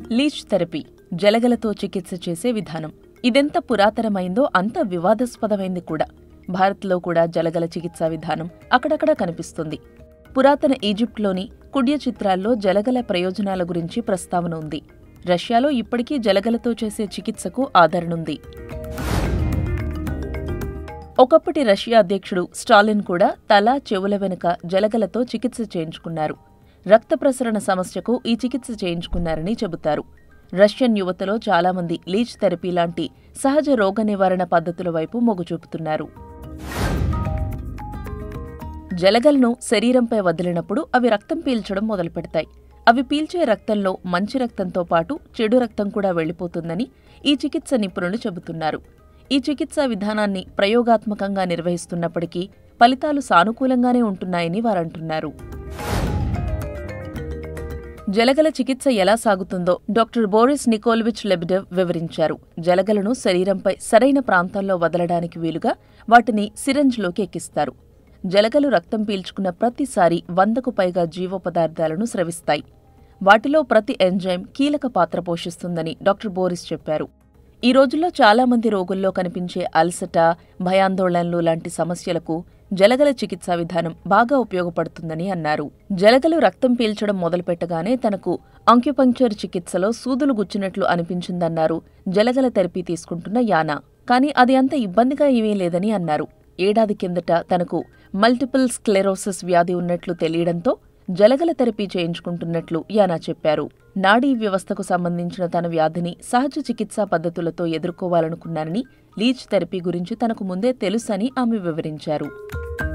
Leach therapy జలగలతో చికిత్స చేసే విధానం ఇదెంత పురాతనమైందో అంత వివాదాస్పదమైంది కూడా భారత్లో కూడా జలగల చికిత్సా విధానం అక్కడక్కడ కనిపిస్తుంది పురాతన ఈజిప్ట్లోని కుడ్య చిత్రాల్లో జలగల ప్రయోజనాల గురించి ప్రస్తావన ఉంది రష్యాలో ఇప్పటికీ జలగలతో చేసే చికిత్సకు ఆదరణుంది ఒకప్పటి రష్యా అధ్యక్షుడు స్టాలిన్ కూడా తల చెవుల వెనుక జలగలతో చికిత్స చేయించుకున్నారు రక్త ప్రసరణ సమస్యకు ఈ చికిత్స చేయించుకున్నారని చెబుతారు రష్యన్ యువతలో చాలామంది లీచ్ థెరపీ లాంటి సహజ రోగ నివారణ పద్ధతుల వైపు మొగ్గు చూపుతున్నారు జలగలను శరీరంపై వదిలినప్పుడు అవి రక్తం పీల్చడం మొదలుపెడతాయి అవి పీల్చే రక్తంలో మంచి రక్తంతో పాటు చెడు రక్తం కూడా వెళ్లిపోతుందని ఈ చికిత్స నిపుణులు చెబుతున్నారు ఈ చికిత్సా విధానాన్ని ప్రయోగాత్మకంగా నిర్వహిస్తున్నప్పటికీ ఫలితాలు సానుకూలంగానే ఉంటున్నాయని వారంటున్నారు జలగల చికిత్స ఎలా సాగుతుందో డాక్టర్ బోరిస్ నికోల్విచ్ లెబిడెవ్ వివరించారు జలగలను శరీరంపై సరైన ప్రాంతాల్లో వదలడానికి వీలుగా వాటిని సిరంజ్లోకి ఎక్కిస్తారు జలగలు రక్తం పీల్చుకున్న ప్రతిసారి వందకు పైగా జీవ పదార్థాలను స్రవిస్తాయి వాటిలో ప్రతి ఎంజైమ్ కీలక పాత్ర పోషిస్తుందని డాక్టర్ బోరిస్ చెప్పారు ఈ రోజుల్లో చాలా మంది రోగుల్లో కనిపించే అలసట భయాందోళనలు లాంటి సమస్యలకు జలగల చికిత్సా విధానం బాగా ఉపయోగపడుతుందని అన్నారు జలగలు రక్తం పీల్చడం మొదలుపెట్టగానే తనకు అంక్యుపంక్చర్ చికిత్సలో సూదులు గుచ్చినట్లు అనిపించిందన్నారు జలగల థెరపీ తీసుకుంటున్న యానా కానీ అది అంత ఇబ్బందిగా ఏమీ లేదని అన్నారు ఏడాది కిందట తనకు మల్టిపుల్ స్క్లెరోసిస్ వ్యాధి ఉన్నట్లు తెలియడంతో జలగల థెరపీ చేయించుకుంటున్నట్లు యానా చెప్పారు నాడీ వ్యవస్థకు సంబంధించిన తన వ్యాధిని సహజ చికిత్సా పద్ధతులతో ఎదుర్కోవాలనుకున్నానని లీచ్ థెరపీ గురించి తనకు ముందే తెలుసని ఆమె వివరించారు